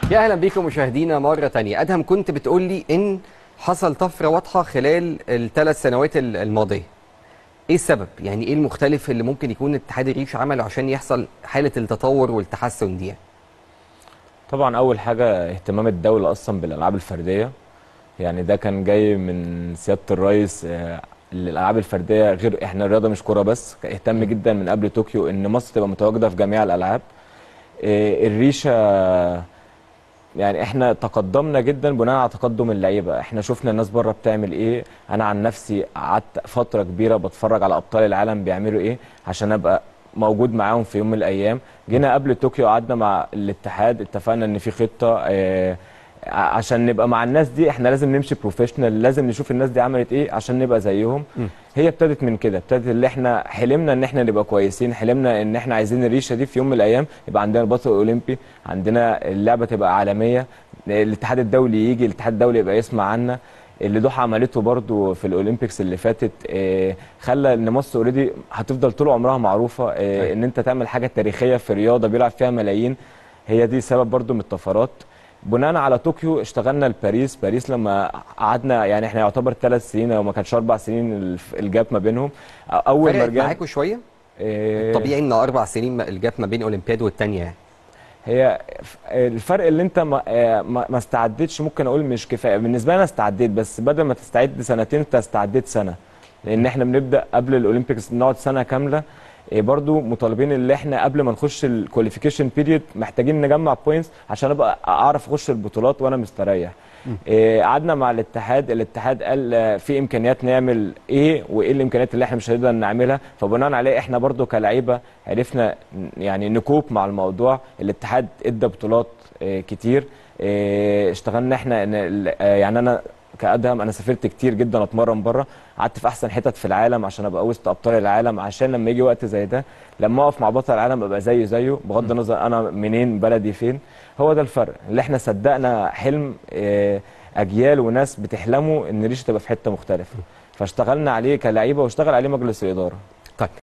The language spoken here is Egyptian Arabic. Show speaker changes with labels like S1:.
S1: يا اهلا بيكم مشاهدينا مره تانية ادهم كنت بتقول لي ان حصل طفره واضحه خلال الثلاث سنوات ال- الماضيه ايه السبب يعني ايه المختلف اللي ممكن يكون اتحاد الريش عمله عشان يحصل حاله التطور والتحسن دي
S2: طبعا اول حاجه اهتمام الدوله اصلا بالالعاب الفرديه يعني ده كان جاي من سياده الرئيس آه، الالعاب الفرديه غير احنا الرياضه مش كوره بس اهتم جدا من قبل طوكيو ان مصر تبقى متواجده في جميع الالعاب آه، الريشه يعني احنا تقدمنا جدا بناء على تقدم اللعيبه احنا شفنا الناس بره بتعمل ايه انا عن نفسي قعدت فتره كبيره بتفرج على ابطال العالم بيعملوا ايه عشان ابقى موجود معاهم في يوم من الايام جينا قبل طوكيو قعدنا مع الاتحاد اتفقنا ان في خطه اه ع- عشان نبقى مع الناس دي احنا لازم نمشي بروفيشنال لازم نشوف الناس دي عملت ايه عشان نبقى زيهم هي ابتدت من كده ابتدت اللي احنا حلمنا ان احنا نبقى كويسين حلمنا ان احنا عايزين الريشه دي في يوم من الايام يبقى عندنا البطل الاولمبي عندنا اللعبه تبقى عالميه الاتحاد الدولي يجي الاتحاد الدولي يبقى يسمع عنا اللي دوحه عملته برضو في الاولمبيكس اللي فاتت آه، خلى ان مصر اوريدي هتفضل طول عمرها معروفه آه،
S1: أيوة.
S2: ان انت تعمل حاجه تاريخيه في رياضه بيلعب فيها ملايين هي دي سبب برضو من الطفرات بناء على طوكيو اشتغلنا لباريس باريس لما قعدنا يعني احنا يعتبر ثلاث سنين او ما كانش اربع سنين الف- الجاب ما بينهم اول ما
S1: فرقت
S2: رجعنا
S1: معاكم شويه
S2: آه،
S1: طبيعي ان اربع سنين ما- الجاب ما بين اولمبياد والتانيه يعني
S2: هي ف- الفرق اللي انت ما, آه، ما ما استعدتش ممكن اقول مش كفايه بالنسبه لي انا استعديت بس بدل ما تستعد سنتين انت استعديت سنه لان احنا بنبدا قبل الاولمبيكس نقعد سنه كامله إيه برضو مطالبين اللي احنا قبل ما نخش الكواليفيكيشن بيريد محتاجين نجمع بوينتس عشان ابقى اعرف اخش البطولات وانا مستريح إيه، قعدنا مع الاتحاد الاتحاد قال آه، في امكانيات نعمل ايه وايه الامكانيات اللي احنا مش هنقدر نعملها فبناء عليه احنا برضو كلعيبه عرفنا ن- يعني نكوب مع الموضوع الاتحاد ادى بطولات آه، كتير آه، اشتغلنا احنا إن ال- آه، يعني انا كادهم انا سافرت كتير جدا اتمرن بره قعدت في احسن حتت في العالم عشان ابقى وسط ابطال العالم عشان لما يجي وقت زي ده لما اقف مع بطل العالم ابقى زيه زيه بغض النظر انا منين بلدي فين هو ده الفرق اللي احنا صدقنا حلم آه، اجيال وناس بتحلموا ان ريشه تبقى في حته مختلفه فاشتغلنا عليه كلعيبه واشتغل عليه مجلس الاداره
S1: طيب